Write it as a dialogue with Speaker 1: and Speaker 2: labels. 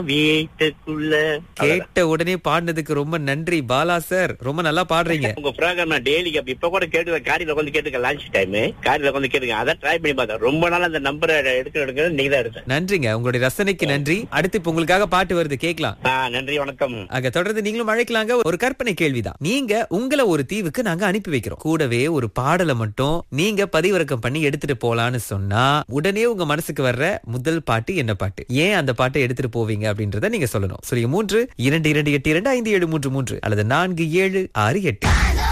Speaker 1: வீட்டுக்குள்ள
Speaker 2: கேட்ட உடனே பாடினதுக்கு ரொம்ப நன்றி பாலா சார் ரொம்ப நல்லா பாடுறீங்க
Speaker 1: உங்க ப்ரோக்ராம் நான் டெய்லி இப்ப கூட கேட்டு காரில வந்து கேட்டுக்க லான்ச் டைம் காரில வந்து கேட்டுக்க அதான் ட்ரை பண்ணி பார்த்தேன் ரொம்ப நாள் அந்த நம்பரை எடுக்க எடுக்க நீங்க தான் எடுத்தேன்
Speaker 2: நன்றிங்க உங்களுடைய ரசனைக்கு நன்றி அடுத்து இப்ப உங்களுக்காக பாட்டு வருது கேட்கலாம்
Speaker 1: ஆ நன்றி வணக்கம்
Speaker 2: அங்க தொடர்ந்து நீங்களும் அழைக்கலாங்க ஒரு கற்பனை கேள்விதான் நீங்க உங்களை ஒரு தீவுக்கு நாங்க அனுப்பி வைக்கிறோம் கூடவே ஒரு பாடலை மட்டும் நீங்க பதிவிறக்கம் பண்ணி எடுத்துட்டு போலான்னு சொன்னா உடனே உங்க மனசுக்கு வர்ற முதல் பாட்டு என்ன பாட்டு ஏன் அந்த பாட்டை எடுத்துட்டு போவீங்க அப்படின்றத நீங்க சொல்லணும் சொல்லி மூன்று இரண்டு இரண்டு எட்டு இரண்டு ஐந்து ஏழு மூன்று மூன்று அல்லது நான்கு ஏழு ஆறு எட்டு